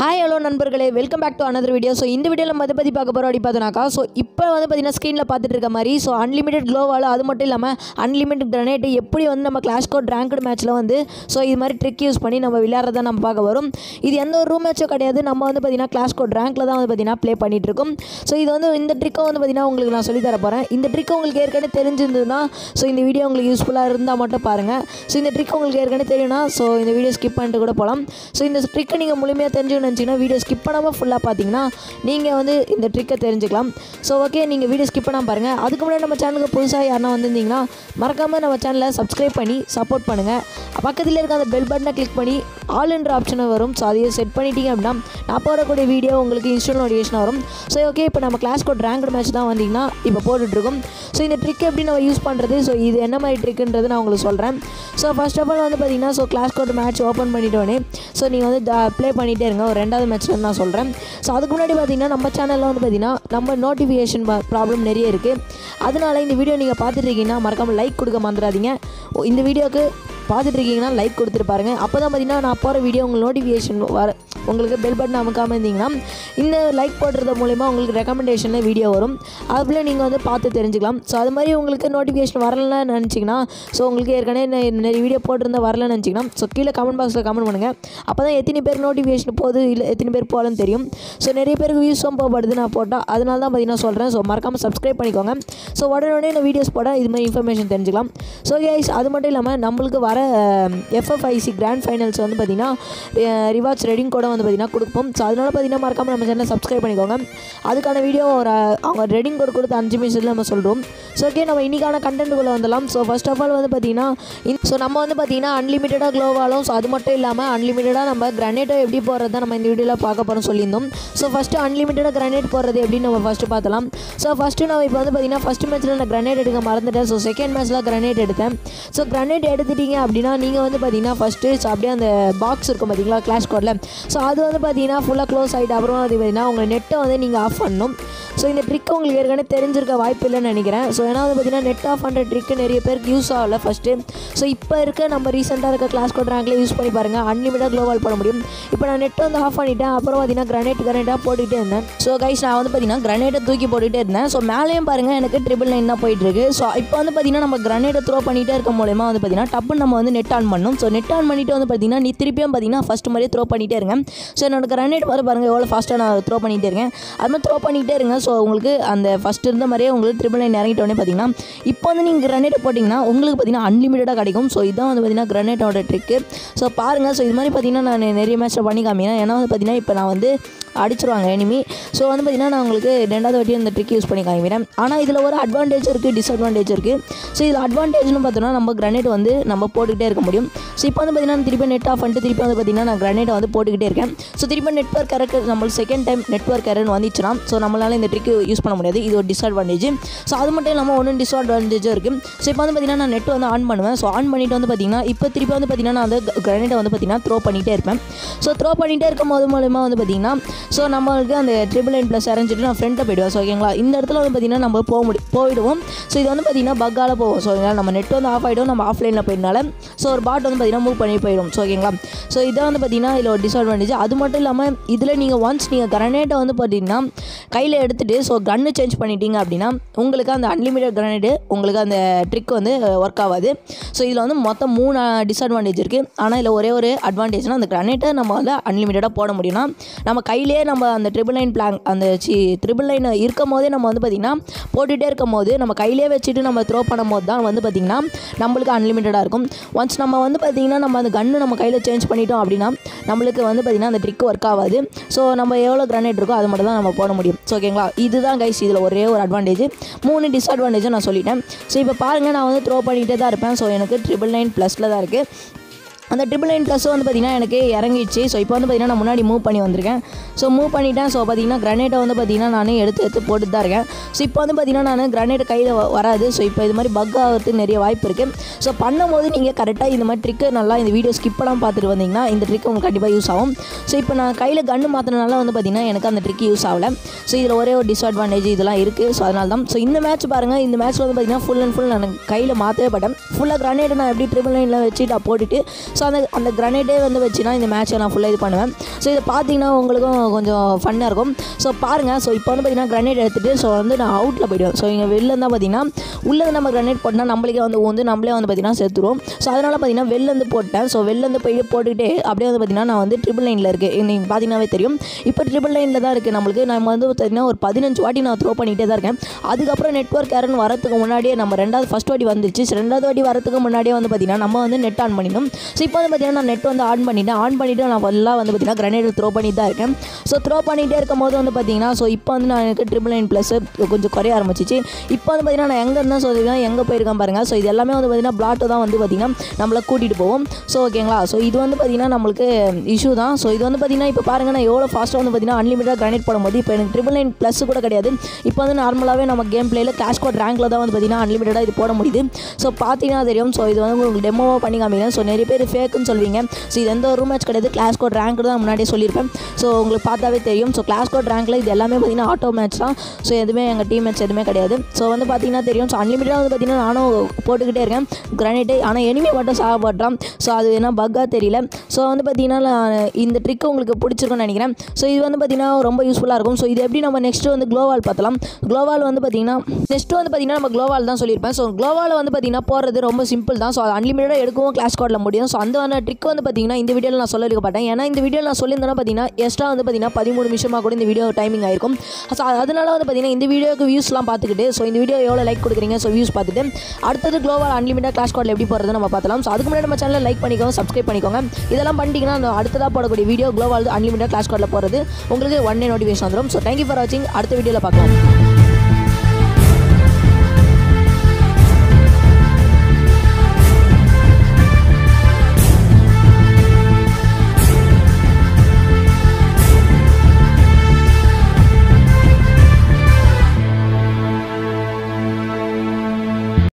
hi hello நண்பர்களே welcome back to another video so இந்த வீடியோவில் நம்ம எதை பற்றி பார்க்க போகிறோம் அப்படி பார்த்தோன்னாக்கா ஸோ இப்போ வந்து பார்த்தீங்கன்னா ஸ்க்ரீனில் பார்த்துட்டு இருக்க மாதிரி ஸோ அன்லிமிட்டெட் க்ளோவால் அது மட்டும் இல்லாமல் அன்லிமிட்டட் கிரனேட் எப்படி வந்து நம்ம கிளாஷ் கோட் ரேங்க்டு மேட்ச்சில் வந்து ஸோ இது மாதிரி ட்ரிக் யூஸ் பண்ணி நம்ம விளையாடுறத நம்ம பார்க்க வரும் இது எந்த ஒரு ரூம் மேட்சும் கிடையாது நம்ம வந்து பார்த்தீங்கன்னா கிளாஷ் கோட் ரேங்க்கில் தான் வந்து பார்த்தீங்கன்னா ப்ளே பண்ணிட்டு இருக்கோம் ஸோ இது வந்து இந்த ட்ரிக்கை வந்து பார்த்தீங்கன்னா உங்களுக்கு நான் சொல்லி தர போகிறேன் இந்த ட்ரிக் உங்களுக்கு ஏற்கனவே தெரிஞ்சிருந்ததுன்னா ஸோ இந்த வீடியோ உங்களுக்கு யூஸ்ஃபுல்லாக இருந்தால் மட்டும் பாருங்கள் ஸோ இந்த ட்ரிக் உங்களுக்கு ஏற்கனவே தெரியும்னா ஸோ இந்த வீடியோ ஸ்கிப் பண்ணிட்டு கூட போகலாம் ஸோ இந்த ட்ரிக்கை நீங்கள் முழுமையாக தெரிஞ்சுக்கணும்னு நினச்சிங்கன்னா வீடியோ ஸ்கிப் பண்ணாமல் ஃபுல்லாக பார்த்தீங்கன்னா நீங்கள் வந்து இந்த ட்ரிக்கை தெரிஞ்சுக்கலாம் ஸோ ஓகே நீங்கள் வீடியோ ஸ்கிப் பண்ணாமல் பாருங்கள் அதுக்கு முன்னாடி நம்ம சேனலுக்கு புதுசாக யாருனா வந்திருந்தீங்கன்னா மறக்காமல் நம்ம சேனலை சப்ஸ்கிரைப் பண்ணி சப்போர்ட் பண்ணுங்கள் பக்கத்தில் இருக்க அந்த பெல் பட்டனை கிளிக் பண்ணி ஆல் என்ற ஆப்ஷனை வரும் ஸோ அதையே செட் பண்ணிட்டீங்க அப்படின்னா நான் போடக்கூடிய வீடியோ உங்களுக்கு இன்ஸ்டன்ட் நோட்டிஃபிகேஷன் வரும் ஸோ ஓகே இப்போ நம்ம கிளாஸ் கோட் ரேங்க்டு மேட்ச் தான் வந்தீங்கன்னா இப்போ போட்டுட்ருக்கோம் ஸோ இந்த ட்ரிக் எப்படி நம்ம யூஸ் பண்ணுறது ஸோ இது என்ன மாதிரி ட்ரிக்குன்றது நான் உங்களுக்கு சொல்கிறேன் ஸோ ஃபர்ஸ்ட் ஆஃப் ஆல் வந்து பார்த்தீங்கன்னா so class code match open பண்ணிட்டோன்னே ஸோ நீங்கள் வந்து ப்ளே பண்ணிகிட்டே இருங்க ஒரு ரெண்டாவது மேட்ச்சில் நான் சொல்கிறேன் ஸோ அதுக்கு முன்னாடி பார்த்தீங்கன்னா நம்ம சேனலில் வந்து பார்த்தீங்கன்னா நம்ம நோட்டிஃபிகேஷன் ப்ராப்ளம் நிறைய இருக்குது அதனால இந்த வீடியோ நீங்கள் பார்த்துட்டு இருக்கீங்கன்னா மறக்காமல் லைக் கொடுக்க மறந்துடாதீங்க ஓ, இந்த வீடியோக்கு பார்த்துட்டு இருக்கீங்கன்னா லைக் கொடுத்துட்டு பாருங்க அப்போ தான் பார்த்தீங்கன்னா நான் போகிற வீடியோ உங்களுக்கு நோட்டிஃபிகேஷன் வர உங்களுக்கு பெல் பட்டன் அமுக்காமல் இருந்தீங்கன்னா இந்த லைக் போடுறது மூலிமா உங்களுக்கு ரெக்கமெண்டேஷனில் வீடியோ வரும் அதுக்குள்ளே நீங்கள் வந்து பார்த்து தெரிஞ்சுக்கலாம் ஸோ அது மாதிரி உங்களுக்கு நோட்டிஃபிகேஷன் வரலன்னு நினச்சிங்கன்னா ஸோ உங்களுக்கு ஏற்கனவே நெ- நிறைய வீடியோ போட்டிருந்தா வரலன்னு நினச்சிங்கன்னா ஸோ கீழே கமெண்ட் பாக்ஸில் கமெண்ட் பண்ணுங்கள் அப்போ தான் எத்தனை பேர் நோட்டிஃபிகேஷன் போகுது இல்லை எத்தனை பேர் போகலன்னு தெரியும் ஸோ நிறைய பேருக்கு வியூஸும் போகப்படுது நான் போட்டால் அதனால தான் பார்த்தீங்கன்னா சொல்கிறேன் ஸோ மறக்காமல் சப்ஸ்கிரைப் பண்ணிக்கோங்க ஸோ உடனே உடனே நான் வீடியோஸ் போட இது மாதிரி இன்ஃபர்மேஷன் தெரிஞ்சுக்கலாம் ஸோ கைஸ் அது மட்டும் இல்லாமல் நம்மளுக்கு வர எஃப்எஃப்ஐசி கிராண்ட் ஃபைனல்ஸ் வந்து பார்த்தீங்கன்னா ரிவார்ட்ஸ் ரெடிங் கூட வந்து பார்த்தீங்கன்னா கொடுப்போம் ஸோ அதனால பார்த்தீங்கன்னா மறக்காமல் நம்ம சேனலை சப்ஸ்கிரைப் பண்ணிக்கோங்க அதுக்கான வீடியோ ஒரு அஹ், அவங்க ரெடிங் கோட் கொடுத்து அஞ்சு நிமிஷத்தில் நம்ம சொல்கிறோம் ஸோ ஓகே நம்ம இன்றைக்கான கண்டென்ட்டுக்குள்ளே வந்துடலாம் ஸோ ஃபர்ஸ்ட் ஆஃப் ஆல் வந்து பார்த்தீங்கன்னா ஸோ நம்ம வந்து பார்த்தீங்கன்னா அன்லிமிட்டடாக க்ளோவாலும் ஸோ அது மட்டும் இல்லாமல் அன்லிமிட்டடாக நம்ம கிரானைட்டோ எப்படி போடுறது நம்ம இந்த வீடியோவில் பார்க்க போகிறோம் சொல்லியிருந்தோம் ஸோ ஃபஸ்ட்டு அன்லிமிட்டடாக கிரானைட் போடுறது எப்படின்னு நம்ம ஃபஸ்ட்டு பார்த்தலாம் ஸோ ஃபஸ்ட்டு நம்ம இப்போ வந்து பார்த்தீங்கன்னா ஃபஸ்ட் மேட்ச்சில் நான் கிரானைட் எடுக்க மறந்துட்டேன் ஸோ செகண்ட் மேட்ச்சில் கிரானைட் எடுத்தேன் ஸோ கிரானைட் எடுத்துட்டீங்க அப்படின்னா நீங்கள் வந்து பார்த்தீங்கன்னா ஃபஸ்ட்டு ஸோ அப்படியே அந்த பாக்ஸ் இருக்கும் பார்த்தீங்களா கிளாஷ் கோடில் ஸோ அது வந்து பார்த்தீங்கன்னா ஃபுல்லாக க்ளோஸ் ஆகிட்டு அப்புறம் வந்து பார்த்தீங்கன்னா உங்கள் நெட்டை வந்து நீங்கள் ஆஃப் பண்ணணும் ஸோ இந்த ட்ரிக் உங்களுக்கு ஏற்கனவே தெரிஞ்சிருக்க வாய்ப்பு இல்லைன்னு நினைக்கிறேன் ஸோ ஏன்னா வந்து பார்த்தீங்கன்னா நெட் ஆஃப் பண்ணுற ட்ரிக்கு நிறைய பேருக்கு யூஸ் ஆகல ஃபஸ்ட்டு ஸோ இப்போ இருக்க நம்ம ரீசெண்டாக இருக்க கிளாஸ் கோட் ரேங்க்ல யூஸ் பண்ணி பாருங்கள் அன்லிமிட்டட் க்ளோவால் போட முடியும் இப்போ நான் நெட் வந்து ஆஃப் பண்ணிட்டேன் அப்புறம் பார்த்தீங்கன்னா கிரானைட் கிரானைட்டாக போட்டுகிட்டே இருந்தேன் ஸோ கைஸ் நான் வந்து பார்த்தீங்கன்னா கிரானைட்டை தூக்கி போட்டுகிட்டே இருந்தேன் ஸோ மேலேயும் பாருங்கள் எனக்கு ட்ரிபிள் நைன் தான் போயிட்டு இருக்கு ஸோ இப்போ வந்து பார்த்தீங்கன்னா நம்ம கிரானைட்டை த்ரோ பண்ணிகிட்டே இருக்க மூலயமா வந்து பார்த்தீங்கன்னா டப்புன்னு நம்ம வந்து நெட் ஆன் பண்ணணும் ஸோ நெட் ஆன் பண்ணிட்டு வந்து பார்த்தீங்கன்னா நீ திருப்பியும் பார்த்தீங்கன்னா ஃபஸ்ட் மாதிரியே த்ரோ பண்ணிகிட்டே இருங்க ஸோ என்னோட கிரானைட் வர பாருங்கள் எவ்வளோ ஃபாஸ்ட்டாக நான் த்ரோ பண்ணிகிட்டே இருக்கேன் அது மாதிரி த்ரோ பண்ணிகிட்டே இருங்க ஸோ உங்களுக்கு அந்த ஃபஸ்ட் இருந்த மாதிரியே உங்களுக்கு ட்ரிபிள் நைன் இறங்கிட்டோடனே பார்த்தீங்கன்னா இப்போ வந்து நீங்கள் கிரானைட் போட்டிங்கன்னா உங்களுக்கு பார்த்தீங்கன்னா அன்லிமிட்டடாக கிடைக்கும் ஸோ இதான் வந்து பார்த்தீங்கன்னா கிரானைட்டோட ட்ரிக்கு ஸோ பாருங்கள் ஸோ இது மாதிரி பார்த்தீங்கன்னா நான் நிறைய மேட்ச்சில் பண்ணி காமிக்கிறேன் ஏன்னா வந்து பார்த்தீங்கன்னா இப்போ நான் வந்து அடிச்சிருவாங்க எனிமி ஸோ வந்து பார்த்தீங்கன்னா நான் உங்களுக்கு ரெண்டாவது வாட்டி இந்த ட்ரிக் யூஸ் பண்ணி காமிக்கிறேன் ஆனால் இதில் ஒரு அட்வான்டேஜ் இருக்குது டிஸ்அட்வான்டேஜ் இருக்குது ஸோ இதில் அட்வான்டேஜ்னு பார்த்தோன்னா நம்ம கிரானைட் வந்து நம்ம போட்டுக்கிட்டே இருக்க முடியும் ஸோ இப்போ வந்து பார்த்தீங்கன்னா திருப்பி நெட் ஆஃப் பண்ணிட்டு திருப்பி வந்து பார்த்தீங்கன்னா நான் கிரானைட்டை வந்து போட்டுக்கிட்டே இருக்கேன் ஸோ திருப்பி நெட்ஒர்க் கரெக்ட் நம்மளுக்கு செகண்ட் டைம் நெட்ஒர்க் எரர் வந்துச்சுன்னா ஸோ நம்மளால இந்த ட்ரிக் யூஸ் பண்ண முடியாது இது ஒரு டிஸ்அட்வான்டேஜ் ஸோ அது மட்டும் இல்லாமல் ஒன்றும் டிஸ்அட்வான்டேஜும் இருக்குது ஸோ இப்போ வந்து பார்த்தீங்கன்னா நான் நெட் வந்து ஆன் பண்ணுவேன் ஸோ ஆன் பண்ணிட்டு வந்து பார்த்தீங்கன்னா இப்போ திருப்பி வந்து பார்த்தீங்கன்னா நான் வந்து கிரானைட்டை வந்து பார்த்தீங்கன்னா த்ரோ பண்ணிகிட்டே இருப்பேன் ஸோ த்ரோ பண்ணிகிட்டே இருக்கும் போது மூலயமா வந்து பார்த்தீங்கன்னா ஸோ நம்மளுக்கு அந்த ட்ரிபிள் நைன் ப்ளஸ் இறஞ்சிட்டு நான் ஃப்ரெண்டை போயிடுவேன் ஸோ ஓகேங்களா இந்த இடத்துல வந்து பார்த்தீங்கன்னா நம்ம போக முடியும் போயிடுவோம் ஸோ இது வந்து பார்த்தீங்கன்னா பக்கால போவோம் ஸோ ஓகேங்களா நம்ம நெட் வந்து ஆஃப் ஆகிடும் நம்ம ஆஃப்லைனில் போயிடனால ஸோ ஒரு பாட் வந்து பார்த்தீங்கன்னா மூவ் பண்ணி போயிடும் ஸோ ஓகேங்களா ஸோ இதான் வந்து பார்த்தீங்கன்னா இதில் ஒரு டிஸ்அட்வான்டேஜ் அது மட்டும் இல்லாமல் இதில் நீங்கள் ஒன்ஸ் நீங்கள் கிரனேட்டை வந்து பார்த்தீங்கன்னா கையில் எடுத்துகிட்டு ஸோ கன்று சேஞ்ச் பண்ணிட்டீங்க அப்படின்னா உங்களுக்கு அந்த அன்லிமிட்டட் கிரனேடு உங்களுக்கு அந்த ட்ரிக் வந்து ஒர்க் ஆகாது ஸோ இதில் வந்து மொத்தம் மூணு டிஸ்அட்வான்டேஜ் இருக்குது ஆனால் இதில் ஒரே ஒரு அட்வான்டேஜ்னால் அந்த கிரனேட்டை நம்ம வந்து அன்லிமிட்டடாக போட முடியும்னா நம்ம கையிலே நம்ம அந்த ட்ரிபிள் நைன் பிளாங் அந்த சி ட்ரிபிள் நைன் இருக்கும் போதே நம்ம வந்து பார்த்திங்கன்னா போட்டுகிட்டே இருக்கும் போது நம்ம கையிலே வச்சுட்டு நம்ம த்ரோ பண்ணும் போது தான் வந்து பார்த்திங்கன்னா நம்மளுக்கு அன்லிமிட்டடாக இருக்கும் ஒன்ஸ் நம்ம வந்து பார்த்திங்கன்னா நம்ம அந்த கன்று நம்ம கையில் சேஞ்ச் பண்ணிட்டோம் அப்படின்னா நம்மளுக்கு வந்து பார்த்திங்கன்னா அந்த ட்ரிக் ஒர்க் ஆகாது ஸோ நம்ம எவ்வளோ கிரானைட் இருக்கோ அது மட்டும் தான் நம்ம போட முடியும் ஸோ ஓகேங்களா இதுதான் கைஸ் இதில் ஒரே ஒரு அட்வான்டேஜ் மூணு டிஸ்அட்வான்டேஜும் நான் சொல்லிட்டேன் ஸோ இப்போ பாருங்கள் நான் வந்து த்ரோ பண்ணிகிட்டே தான் இருப்பேன் ஸோ எனக்கு ட்ரிபிள் நைன் ப்ளஸில் தான் இருக்குது அந்த ட்ரிபிள் நைன் ப்ளஸ் வந்து பார்த்திங்கன்னா எனக்கு இறங்கிடுச்சு ஸோ இப்போ வந்து பார்த்திங்கன்னா நான் முன்னாடி மூவ் பண்ணி வந்திருக்கேன் ஸோ மூவ் பண்ணிட்டேன் ஸோ பார்த்திங்கன்னா கிரனேட்டை வந்து பார்த்திங்கன்னா நான் எடுத்து எடுத்து போட்டு தான் இருக்கேன் ஸோ இப்போ வந்து பார்த்திங்கன்னா நான் கிரனேட் கையில் வ- வராது ஸோ இப்போ இது மாதிரி பக் ஆகிறதுக்கு நிறைய வாய்ப்பு இருக்குது ஸோ பண்ணும்போது நீங்கள் கரெக்டாக இந்த மாதிரி ட்ரிக்கு நல்லா இந்த வீடியோ ஸ்கிப் பண்ணாமல் பார்த்துட்டு வந்தீங்கன்னா இந்த ட்ரிக் உங்களுக்கு கண்டிப்பாக யூஸ் ஆகும் ஸோ இப்போ நான் கையில் கன்று மாற்றினால வந்து பார்த்திங்கன்னா எனக்கு அந்த ட்ரிக் யூஸ் ஆகலை ஸோ இதில் ஒரே ஒரு டிஸ்அட்வான்டேஜ் இதெல்லாம் இருக்குது ஸோ அதனால தான் ஸோ இந்த மேட்ச் பாருங்கள் இந்த மேட்ச்சில் வந்து பார்த்திங்கன்னா ஃபுல் அண்ட் ஃபுல் நான் கையில் மாற்றவே பட்டேன் ஃபுல்லாக கிரனேட் நான் எப்படி ட்ரிபிள் நைனில் வச்சு நான் போட்டுட்டு ஸோ ஸோ அந்த அந்த கிரனேட்டே வந்து வச்சுனா இந்த மேட்ச்சை நான் ஃபுல்லாக இது பண்ணுவேன் ஸோ இதை பார்த்தீங்கன்னா உங்களுக்கும் கொஞ்சம் ஃபன்னாக இருக்கும் ஸோ பாருங்கள் ஸோ இப்போ வந்து பார்த்தீங்கன்னா கிரனேட் எடுத்துகிட்டு ஸோ வந்து நான் அவுட்டில் போயிடுவேன் ஸோ இங்கே வெளில இருந்தால் பார்த்தீங்கன்னா உள்ளே நம்ம கிரனேட் போட்டால் நம்மளுக்கே வந்து வந்து நம்மளே வந்து பார்த்தீங்கன்னா செத்துருவோம் ஸோ அதனால் பார்த்தீங்கன்னா வெளிலேருந்து போட்டேன் ஸோ வெளிலேருந்து போய் போட்டுக்கிட்டே அப்படியே வந்து பார்த்தீங்கன்னா நான் வந்து ட்ரிபிள் லைனில் இருக்குது நீங்கள் பார்த்தீங்கன்னாவே தெரியும் இப்போ ட்ரிபிள் லைனில் தான் இருக்குது நம்மளுக்கு நம்ம வந்து பார்த்தீங்கன்னா ஒரு பதினஞ்சு வாட்டி நான் த்ரோ பண்ணிகிட்டே தான் இருக்கேன் அதுக்கப்புறம் நெட்ஒர்க் ஏரன் வரதுக்கு முன்னாடியே நம்ம ரெண்டாவது ஃபஸ்ட் வாட்டி வந்துருச்சு So, ரெண்டாவது வாட்டி வரதுக்கு முன்னாடியே வந்து பார்த்தீங்கன்னா நம்ம வந்து நெட் ஆன் பண்ணிடணும் ஸோ இப்போ வந்து பார்த்தீங்கன்னா நான் நெட் வந்து ஆன் பண்ணிட்டேன் ஆன் பண்ணிவிட்டு நான் ஃபுல்லாக வந்து பார்த்தீங்கன்னா கிரனேட் த்ரோ பண்ணிட்டு தான் இருக்கேன் ஸோ த்ரோ பண்ணிகிட்டே இருக்கும் போது வந்து பார்த்தீங்கன்னா ஸோ இப்போ வந்து நான் எனக்கு ட்ரிபிள் நைன் ப்ளஸ் கொஞ்சம் குறைய ஆரம்பிச்சிச்சு இப்போ வந்து பார்த்தீங்கன்னா நான் எங்கே இருந்தேன் சொல்லிங்கன்னா எங்கே போயிருக்கேன் பாருங்கள் ஸோ இது எல்லாமே வந்து பார்த்தீங்கன்னா பிளாட்டு தான் வந்து பார்த்தீங்கன்னா நம்மளை கூட்டிகிட்டு போவோம் ஸோ ஓகேங்களா ஸோ இது வந்து பார்த்தீங்கன்னா நம்மளுக்கு இஷ்யூ தான் ஸோ இது வந்து பார்த்தீங்கன்னா இப்போ பாருங்கள் நான் எவ்வளோ ஃபாஸ்ட்டாக வந்து பார்த்தீங்கன்னா அன்லிமிட்டட் கிரானைட் போடும்போது இப்போ எனக்கு ட்ரிபிள் நைன் ப்ளஸ் கூட கிடையாது இப்போ வந்து நார்மலாகவே நம்ம கேம் பிளேயில் கேஷ் கோட் ரேங்கில் தான் வந்து பார்த்தீங்கன்னா அன்லிமிட்டடாக இது போட முடியுது ஸோ பார்த்தீங்கன்னா தெரியும் ஸோ இது வந்து உங்களுக்கு டெமோவாக பண்ணி காமிக்கிறேன் ஸோ நிறைய பேர் ஃபேக்குன்னு சொல்வீங்க ஸோ இது எந்த ஒரு ரூம் மேட்ச் கிடையாது கிளாஸ் கோட் ரேங்க் தான் முன்னாடியே சொல்லியிருப்பேன் ஸோ உங்களுக்கு பார்த்தாவே தெரியும் ஸோ கிளாஸ் கோட் ரேங்க்கில் இது எல்லாமே பார்த்தீங்கன்னா ஆட்டோ மேட்ச் தான் ஸோ எதுவுமே எங்கள் டீம் மேட்ச் எதுவுமே கிடையாது ஸோ வந்து பார்த்தீங்கன்னா தெரியும் ஸோ அன்லிமிட்டடாக வந்து பார்த்தீங்கன்னா நானும் போட்டுக்கிட்டே இருக்கேன் கிரானைட்டு ஆனால் எனிமே மட்டும் சாகப்படுறான் ஸோ அது என்ன பக்காக தெரியல ஸோ வந்து பார்த்தீங்கன்னா நான் இந்த ட்ரிக் உங்களுக்கு பிடிச்சிருக்கும்னு நினைக்கிறேன் ஸோ இது வந்து பார்த்தீங்கன்னா ரொம்ப யூஸ்ஃபுல்லாக இருக்கும் ஸோ இது எப்படி நம்ம நெக்ஸ்ட் வந்து க்ளோவால் பார்த்தலாம் க்ளோவால் வந்து பார்த்தீங்கன்னா நெக்ஸ்ட் வந்து பார்த்தீங்கன்னா நம்ம க்ளோவால் தான் சொல்லியிருப்பேன் ஸோ க்ளோவால் வந்து பார்த்தீங்கன்னா போகிறது ரொம்ப சிம்பிள் தான் ஸோ அது அன்லிமிட்டடாக எடுக்கவும் கிளாஸ் கோடில் முடியும் ஸோ அந்த ட்ரிக் வந்து பார்த்தீங்கன்னா இந்த வீடியோவில் நான் சொல்லிருக்க மாட்டேன் ஏன்னா இந்த வீடியோவில் நான் சொல்லியிருந்தேன்னா பார்த்தீங்கன்னா எக்ஸ்ட்ரா வந்து பார்த்தீங்கன்னா பதிமூணு நிமிஷமாக கூட இந்த வீடியோ டைமிங் ஆயிருக்கும் ஸோ அதனால வந்து பார்த்தீங்கன்னா இந்த வீடியோக்கு வியூஸ்லாம் பார்த்துக்கிட்டு ஸோ இந்த வீடியோ எவ்வளோ லைக் கொடுக்குறீங்க ஸோ வியூஸ் பார்த்துட்டு அடுத்தது க்ளோவால் அன்லிமிட்டட் கிளாஸ் கோடில் எப்படி போகிறது நம்ம பார்த்தலாம் ஸோ அதுக்கு முன்னாடி நம்ம சேனலில் லைக் பண்ணிக்கோங்க சப்ஸ்கிரைப் பண்ணிக்கோங்க இதெல்லாம் பண்ணிட்டீங்கன்னா அந்த அடுத்ததாக போடக்கூடிய வீடியோ க்ளோவால் அன்லிமிட்டட் கிளாஸ் கோடில் போகிறது உங்களுக்கு ஒன் டே நோட்டிஃபிகேஷன் வந்துடும் ஸோ தேங்க்யூ ஃபார் வாட்சிங் அடுத்த வீடியோவில் பார்க்கலாம்